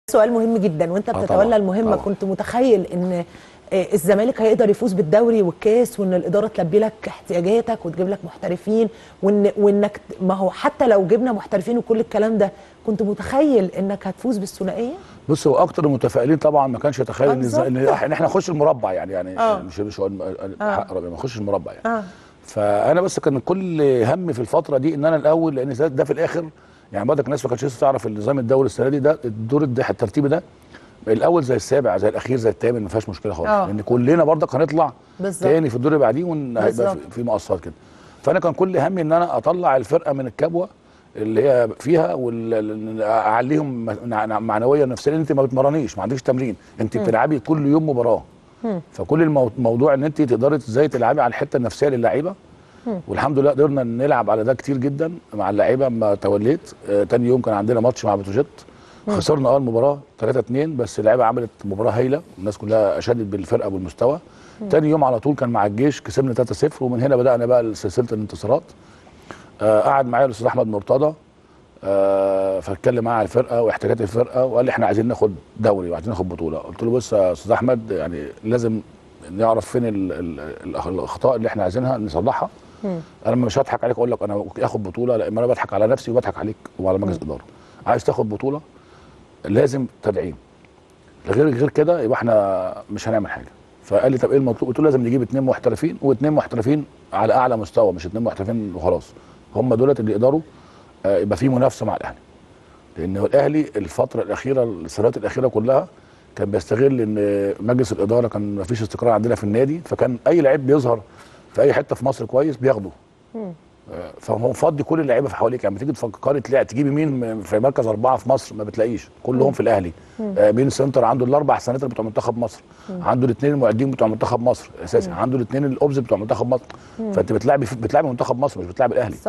سؤال مهم جدا وانت آه بتتولى طبعاً، المهمه طبعاً. كنت متخيل ان آه، الزمالك هيقدر يفوز بالدوري والكاس وان الاداره تلبي لك احتياجاتك وتجيب لك محترفين وان وانك ما هو حتى لو جبنا محترفين وكل الكلام ده كنت متخيل انك هتفوز بالثنائيه بص هو اكتر المتفائلين طبعا ما كانش يتخيل ان بالظبط. إزاي- ان إح- ان احنا نخش المربع يعني يعني آه. مش مش هو الم- آه. حق ربنا ما نخش المربع يعني اه فانا بس كان كل همي في الفتره دي ان انا الاول لان ده- ده في الاخر يعني برضك الناس ما كانتش لسه تعرف النظام الدوري السنه دي ده الدور الد- الترتيبي ده الاول زي السابع زي الاخير زي الثامن ما فيهاش مشكله خالص آه. لان كلنا برضك هنطلع بالظبط. تاني في الدور اللي بعديه وهيبقى بالظبط. في- في مقصات كده فانا كان كل همي ان انا اطلع الفرقه من الكبوه اللي هي فيها واعليهم معنويا نفسيا انت ما بتمرنيش ما عندكش تمرين انت بتلعبي كل يوم مباراه فكل المو- الموضوع ان انت تقدري ازاي تلعبي على الحته النفسيه للعيبه والحمد لله قدرنا نلعب على ده كتير جدا مع اللعيبه اما توليت آه تاني يوم كان عندنا ماتش مع بتروجيت خسرنا اه المباراه 3 2 بس اللعيبه عملت مباراه هايله الناس كلها اشادت بالفرقه والمستوى تاني يوم على طول كان مع الجيش كسبنا 3 0 ومن هنا بدانا بقى سلسله الانتصارات آه قعد معايا الاستاذ احمد مرتضى آه فاتكلم معاه على الفرقه واحتياجات الفرقه وقال لي احنا عايزين ناخد دوري وعايزين ناخد بطوله قلت له بص يا استاذ احمد يعني لازم نعرف فين ال ال ال الاخطاء اللي احنا عايزينها نصلحها انا مش هضحك عليك اقول لك انا اخد بطوله لا اما انا بضحك على نفسي وبضحك عليك وعلى مجلس الاداره عايز تاخد بطوله لازم تدعيم غير غير كده يبقى احنا مش هنعمل حاجه فقال لي طب ايه المطلوب قلت له لازم نجيب اثنين محترفين واثنين محترفين على اعلى مستوى مش اثنين محترفين وخلاص هم دولت اللي يقدروا آه، يبقى في منافسه مع الاهلي لان هو الاهلي الفتره الاخيره السنوات الاخيره كلها كان بيستغل ان مجلس الاداره كان ما فيش استقرار عندنا في النادي فكان اي لعيب بيظهر في اي حته في مصر كويس بياخده آه، فهو مفضي كل اللعيبه في حواليك يعني تيجي تفكري تلاقي تجيبي مين في مركز اربعه في مصر ما بتلاقيش كلهم في الاهلي آه، مين سنتر عنده الاربع سنتر بتوع منتخب مصر عنده الاثنين المعدين بتوع منتخب مصر اساسا عنده الاثنين الاوبز بتوع منتخب مصر فانت بتلعبي بتلعبي منتخب مصر مش بتلعبي الاهلي